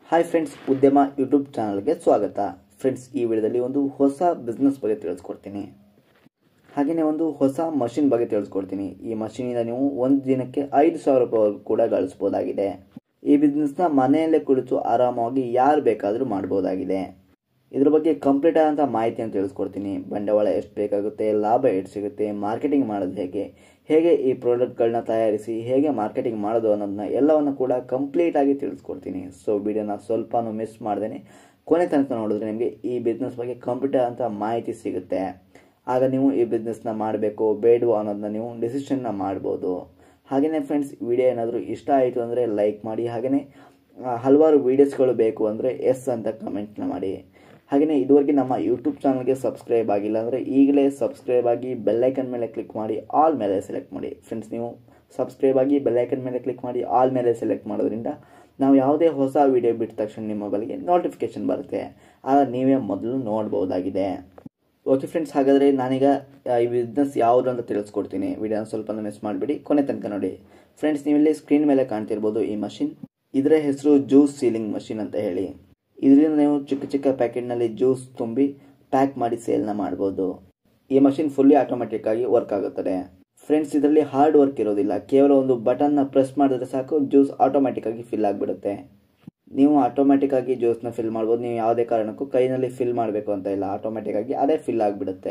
hi friends ಉದ್ಯಮ YouTube ಚಾನಲ್ಗೆ ಸ್ವಾಗತ ಫ್ರೆಂಡ್ಸ್ ಈ ವಿಡಿಯೋದಲ್ಲಿ ಒಂದು ಹೊಸ ಬಿಸ್ನೆಸ್ ಬಗ್ಗೆ ತಿಳಿಸ್ಕೊಡ್ತೀನಿ ಹಾಗೆಯೇ ಒಂದು ಹೊಸ ಮಷಿನ್ ಬಗ್ಗೆ ತಿಳಿಸ್ಕೊಡ್ತೀನಿ ಈ ಮಷೀನಿಂದ ನೀವು ಒಂದು ದಿನಕ್ಕೆ ಐದು ಸಾವಿರ ರೂಪಾಯಿವರೆಗೂ ಕೂಡ ಗಳಿಸ್ಬೋದಾಗಿದೆ ಈ ಬಿಸ್ನೆಸ್ನ ಮನೆಯಲ್ಲೇ ಕುಳಿತು ಆರಾಮವಾಗಿ ಯಾರು ಬೇಕಾದರೂ ಮಾಡ್ಬೋದಾಗಿದೆ ಇದ್ರ ಬಗ್ಗೆ ಕಂಪ್ಲೀಟ್ ಆದಂಥ ಮಾಹಿತಿಯನ್ನು ತಿಳಿಸ್ಕೊಡ್ತೀನಿ ಬಂಡವಾಳ ಎಷ್ಟು ಬೇಕಾಗುತ್ತೆ ಲಾಭ ಎಷ್ಟು ಸಿಗುತ್ತೆ ಮಾರ್ಕೆಟಿಂಗ್ ಮಾಡೋದು ಹೇಗೆ ಹೇಗೆ ಈ ಪ್ರಾಡಕ್ಟ್ಗಳನ್ನ ತಯಾರಿಸಿ ಹೇಗೆ ಮಾರ್ಕೆಟಿಂಗ್ ಮಾಡೋದು ಅನ್ನೋದನ್ನ ಎಲ್ಲವನ್ನು ಕೂಡ ಕಂಪ್ಲೀಟ್ ಆಗಿ ತಿಳಿಸ್ಕೊಡ್ತೀನಿ ಸೊ ವಿಡಿಯೋನ ಸ್ವಲ್ಪನೂ ಮಿಸ್ ಮಾಡ್ದೇನೆ ಕೊನೆ ತನಕ ನೋಡಿದ್ರೆ ನಿಮಗೆ ಈ ಬಿಸ್ನೆಸ್ ಬಗ್ಗೆ ಕಂಪ್ಲೀಟ್ ಆದಂಥ ಮಾಹಿತಿ ಸಿಗುತ್ತೆ ಆಗ ನೀವು ಈ ಬಿಸ್ನೆಸ್ನ ಮಾಡಬೇಕು ಬೇಡವೋ ಅನ್ನೋದನ್ನ ನೀವು ಡಿಸಿಷನ್ನ ಮಾಡ್ಬೋದು ಹಾಗೆಯೇ ಫ್ರೆಂಡ್ಸ್ ವಿಡಿಯೋ ಏನಾದರೂ ಇಷ್ಟ ಆಯಿತು ಅಂದರೆ ಲೈಕ್ ಮಾಡಿ ಹಾಗೆಯೇ ಹಲವಾರು ವೀಡಿಯೋಸ್ಗಳು ಬೇಕು ಅಂದರೆ ಎಸ್ ಅಂತ ಕಮೆಂಟ್ನ ಮಾಡಿ ಹಾಗೆಯೇ ಇದುವರೆಗೆ ನಮ್ಮ ಯೂಟ್ಯೂಬ್ ಚಾನಲ್ಗೆ ಸಬ್ಸ್ಕ್ರೈಬ್ ಆಗಿಲ್ಲ ಅಂದರೆ ಈಗಲೇ ಸಬ್ಸ್ಕ್ರೈಬ್ ಆಗಿ ಬೆಲ್ಲೈಕನ್ ಮೇಲೆ ಕ್ಲಿಕ್ ಮಾಡಿ ಆಲ್ ಮೇಲೆ ಸೆಲೆಕ್ಟ್ ಮಾಡಿ ಫ್ರೆಂಡ್ಸ್ ನೀವು ಸಬ್ಸ್ಕ್ರೈಬ್ ಆಗಿ ಬೆಲ್ಲೈಕನ್ ಮೇಲೆ ಕ್ಲಿಕ್ ಮಾಡಿ ಆಲ್ ಮೇಲೆ ಸೆಲೆಕ್ಟ್ ಮಾಡೋದ್ರಿಂದ ನಾವು ಯಾವುದೇ ಹೊಸ ವಿಡಿಯೋ ಬಿಟ್ಟ ತಕ್ಷಣ ನಿಮ್ಮ ಮೊಬೈಲ್ಗೆ ನೋಟಿಫಿಕೇಶನ್ ಬರುತ್ತೆ ಆಗ ನೀವೇ ಮೊದಲು ನೋಡ್ಬೋದಾಗಿದೆ ಓಕೆ ಫ್ರೆಂಡ್ಸ್ ಹಾಗಾದರೆ ನಾನೀಗ ಈ ಬಿಸ್ನೆಸ್ ಯಾವುದು ಅಂತ ತಿಳಿಸ್ಕೊಡ್ತೀನಿ ವಿಡಿಯೋನ ಸ್ವಲ್ಪ ಮಿಸ್ ಮಾಡಿಬಿಡಿ ಕೊನೆ ತನಕ ನೋಡಿ ಫ್ರೆಂಡ್ಸ್ ನೀವಿಲ್ಲಿ ಸ್ಕ್ರೀನ್ ಮೇಲೆ ಕಾಣ್ತಿರ್ಬೋದು ಈ ಮಷಿನ್ ಇದರ ಹೆಸರು ಜ್ಯೂಸ್ ಸೀಲಿಂಗ್ ಮಷಿನ್ ಅಂತ ಹೇಳಿ ಇದರಿಂದ ನೀವು ಚಿಕ್ಕ ಚಿಕ್ಕ ಪ್ಯಾಕೆಟ್ನಲ್ಲಿ ಜ್ಯೂಸ್ ತುಂಬಿ ಪ್ಯಾಕ್ ಮಾಡಿ ಸೇಲ್ನ ಮಾಡ್ಬೋದು ಈ ಮಷಿನ್ ಫುಲ್ಲಿ ಆಟೋಮೆಟಿಕ್ ಆಗಿ ವರ್ಕ್ ಆಗುತ್ತದೆ ಫ್ರೆಂಡ್ಸ್ ಇದರಲ್ಲಿ ಹಾರ್ಡ್ ವರ್ಕ್ ಇರೋದಿಲ್ಲ ಕೇವಲ ಒಂದು ಬಟನ್ನ ಪ್ರೆಸ್ ಮಾಡಿದ್ರೆ ಸಾಕು ಜ್ಯೂಸ್ ಆಟೋಮೆಟಿಕ್ ಆಗಿ ಫಿಲ್ ಆಗಿಬಿಡುತ್ತೆ ನೀವು ಆಟೋಮೆಟಿಕ್ ಆಗಿ ಜ್ಯೂಸ್ನ ಫಿಲ್ ಮಾಡ್ಬೋದು ನೀವು ಯಾವುದೇ ಕಾರಣಕ್ಕೂ ಕೈನಲ್ಲಿ ಫಿಲ್ ಮಾಡಬೇಕು ಅಂತ ಇಲ್ಲ ಆಟೋಮೆಟಿಕ್ ಆಗಿ ಅದೇ ಫಿಲ್ ಆಗಿಬಿಡುತ್ತೆ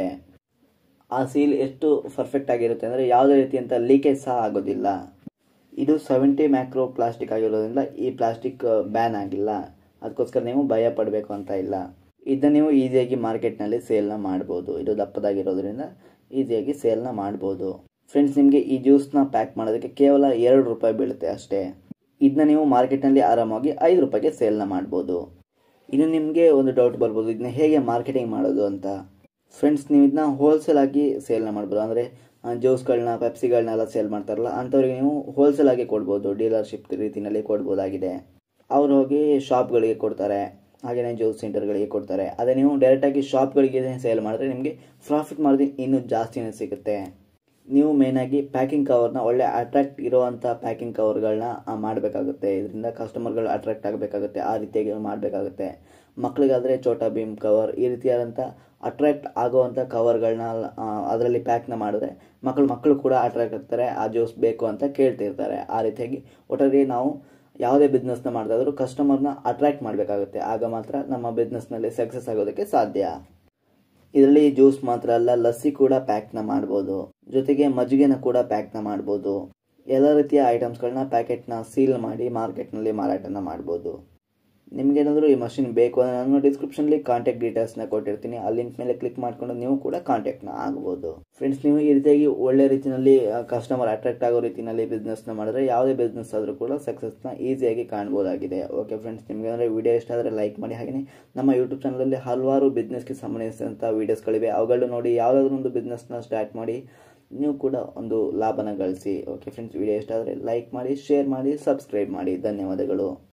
ಆ ಸೀಲ್ ಎಷ್ಟು ಪರ್ಫೆಕ್ಟ್ ಆಗಿರುತ್ತೆ ಅಂದರೆ ಯಾವುದೇ ರೀತಿಯಂಥ ಲೀಕೇಜ್ ಸಹ ಆಗೋದಿಲ್ಲ ಇದು ಸೆವೆಂಟಿ ಮ್ಯಾಕ್ರೋ ಪ್ಲಾಸ್ಟಿಕ್ ಆಗಿರೋದ್ರಿಂದ ಈ ಪ್ಲಾಸ್ಟಿಕ್ ಬ್ಯಾನ್ ಆಗಿಲ್ಲ ಅದಕ್ಕೋಸ್ಕರ ನೀವು ಭಯ ಪಡಬೇಕು ಅಂತ ಇಲ್ಲ ಇದನ್ನ ನೀವು ಈಸಿಯಾಗಿ ಮಾರ್ಕೆಟ್ನಲ್ಲಿ ಸೇಲ್ನ ಮಾಡ್ಬೋದು ಇದು ದಪ್ಪದಾಗಿರೋದ್ರಿಂದ ಈಸಿಯಾಗಿ ಸೇಲ್ನ ಮಾಡ್ಬೋದು ಫ್ರೆಂಡ್ಸ್ ನಿಮಗೆ ಈ ಜ್ಯೂಸ್ನ ಪ್ಯಾಕ್ ಮಾಡೋದಕ್ಕೆ ಕೇವಲ ಎರಡು ರೂಪಾಯಿ ಬೀಳುತ್ತೆ ಅಷ್ಟೇ ಇದನ್ನ ನೀವು ಮಾರ್ಕೆಟ್ನಲ್ಲಿ ಆರಾಮಾಗಿ ಐದು ರೂಪಾಯಿಗೆ ಸೇಲ್ನ ಮಾಡ್ಬೋದು ಇನ್ನು ನಿಮಗೆ ಒಂದು ಡೌಟ್ ಬರ್ಬೋದು ಇದನ್ನ ಹೇಗೆ ಮಾರ್ಕೆಟಿಂಗ್ ಮಾಡೋದು ಅಂತ ಫ್ರೆಂಡ್ಸ್ ನೀವು ಇದನ್ನ ಹೋಲ್ಸೇಲ್ ಆಗಿ ಸೇಲ್ನ ಮಾಡ್ಬೋದು ಅಂದರೆ ಜ್ಯೂಸ್ಗಳನ್ನ ಪೆಪ್ಸಿಗಳನ್ನೆಲ್ಲ ಸೇಲ್ ಮಾಡ್ತಾರಲ್ಲ ಅಂಥವ್ರಿಗೆ ನೀವು ಹೋಲ್ಸೇಲ್ ಆಗಿ ಕೊಡ್ಬೋದು ಡೀಲರ್ಶಿಪ್ ರೀತಿಯಲ್ಲಿ ಕೊಡ್ಬೋದಾಗಿದೆ ಅವ್ರು ಹೋಗಿ ಶಾಪ್ಗಳಿಗೆ ಕೊಡ್ತಾರೆ ಹಾಗೆಯೇ ಜ್ಯೂಸ್ ಸೆಂಟರ್ಗಳಿಗೆ ಕೊಡ್ತಾರೆ ಅದೇ ನೀವು ಡೈರೆಕ್ಟಾಗಿ ಶಾಪ್ಗಳಿಗೆ ಸೇಲ್ ಮಾಡಿದ್ರೆ ನಿಮಗೆ ಪ್ರಾಫಿಟ್ ಮಾರ್ಜಿನ್ ಇನ್ನೂ ಜಾಸ್ತಿನೇ ಸಿಗುತ್ತೆ ನೀವು ಮೇಯ್ನಾಗಿ ಪ್ಯಾಕಿಂಗ್ ಕವರ್ನ ಒಳ್ಳೆ ಅಟ್ರಾಕ್ಟ್ ಇರೋವಂಥ ಪ್ಯಾಕಿಂಗ್ ಕವರ್ಗಳನ್ನ ಮಾಡಬೇಕಾಗುತ್ತೆ ಇದರಿಂದ ಕಸ್ಟಮರ್ಗಳು ಅಟ್ರಾಕ್ಟ್ ಆಗಬೇಕಾಗುತ್ತೆ ಆ ರೀತಿಯಾಗಿ ಮಾಡಬೇಕಾಗುತ್ತೆ ಮಕ್ಕಳಿಗಾದರೆ ಚೋಟಾ ಭೀಮ್ ಕವರ್ ಈ ರೀತಿಯಾದಂಥ ಅಟ್ರಾಕ್ಟ್ ಆಗುವಂಥ ಕವರ್ಗಳನ್ನ ಅದರಲ್ಲಿ ಪ್ಯಾಕ್ನ ಮಾಡಿದ್ರೆ ಮಕ್ಕಳು ಮಕ್ಕಳು ಕೂಡ ಅಟ್ರಾಕ್ಟ್ ಆಗ್ತಾರೆ ಆ ಜ್ಯೂಸ್ ಬೇಕು ಅಂತ ಕೇಳ್ತಿರ್ತಾರೆ ಆ ರೀತಿಯಾಗಿ ಒಟ್ಟಾರೆ ನಾವು ಯಾವುದೇ ಬಿಸ್ನೆಸ್ನ ಮಾಡಿದಾದ್ರೂ ಕಸ್ಟಮರ್ನ ಅಟ್ರಾಕ್ಟ್ ಮಾಡಬೇಕಾಗುತ್ತೆ ಆಗ ಮಾತ್ರ ನಮ್ಮ ಬಿಸ್ನೆಸ್ನಲ್ಲಿ ಸಕ್ಸಸ್ ಆಗೋದಕ್ಕೆ ಸಾಧ್ಯ ಇದರಲ್ಲಿ ಜ್ಯೂಸ್ ಮಾತ್ರ ಅಲ್ಲ ಲಸ್ಸಿ ಕೂಡ ಪ್ಯಾಕ್ನ ಮಾಡ್ಬೋದು ಜೊತೆಗೆ ಮಜ್ಜಿಗೆನ ಕೂಡ ಪ್ಯಾಕ್ನ ಮಾಡ್ಬೋದು ಎಲ್ಲ ರೀತಿಯ ಐಟಮ್ಸ್ಗಳನ್ನ ಪ್ಯಾಕೆಟ್ನ ಸೀಲ್ ಮಾಡಿ ಮಾರ್ಕೆಟ್ನಲ್ಲಿ ಮಾರಾಟನ ಮಾಡ್ಬೋದು ನಿಮ್ಗೇನಾದರೂ ಈ ಮಷಿನ್ ಬೇಕು ಅಂದರೆ ನಾನು ಡಿಸ್ಕ್ರಿಪ್ಷನ್ಲಿ ಕಾಂಟ್ಯಾಕ್ಟ್ ಡೀಟೇಲ್ಸ್ನ ಕೊಟ್ಟಿರ್ತೀನಿ ಆ ಲಿಂಕ್ ಮೇಲೆ ಕ್ಲಿಕ್ ಮಾಡ್ಕೊಂಡು ನೀವು ಕೂಡ ಕಾಂಟ್ಯಾಕ್ಟ್ನ ಆಗ್ಬೋದು ಫ್ರೆಂಡ್ಸ್ ನೀವು ಈ ರೀತಿಯಾಗಿ ಒಳ್ಳೆ ರೀತಿಯಲ್ಲಿ ಕಸ್ಟಮರ್ ಅಟ್ರಾಕ್ಟ್ ಆಗೋ ರೀತಿಯಲ್ಲಿ ಬಿಸ್ನೆಸ್ನ ಮಾಡಿದ್ರೆ ಯಾವುದೇ ಬಿಸ್ನೆಸ್ ಆದರೂ ಕೂಡ ಸಕ್ಸಸ್ನ ಈಸಿಯಾಗಿ ಕಾಣ್ಬೋದಾಗಿದೆ ಓಕೆ ಫ್ರೆಂಡ್ಸ್ ನಿಮಗೆ ಅಂದರೆ ವಿಡಿಯೋ ಇಷ್ಟ ಆದರೆ ಲೈಕ್ ಮಾಡಿ ಹಾಗೆಯೇ ನಮ್ಮ ಯೂಟ್ಯೂಬ್ ಚಾನಲಲ್ಲಿ ಹಲವಾರು ಬಿಸ್ನೆಸ್ಗೆ ಸಂಬಂಧಿಸಿದಂಥ ವೀಡಿಯೋಸ್ಗಳಿವೆ ಅವುಗಳನ್ನ ನೋಡಿ ಯಾವುದಾದ್ರೂ ಒಂದು ಬಿಸ್ನೆಸ್ನ ಸ್ಟಾರ್ಟ್ ಮಾಡಿ ನೀವು ಕೂಡ ಒಂದು ಲಾಭನ ಗಳಿಸಿ ಓಕೆ ಫ್ರೆಂಡ್ಸ್ ವಿಡಿಯೋ ಇಷ್ಟ ಆದರೆ ಲೈಕ್ ಮಾಡಿ ಶೇರ್ ಮಾಡಿ ಸಬ್ಸ್ಕ್ರೈಬ್ ಮಾಡಿ ಧನ್ಯವಾದಗಳು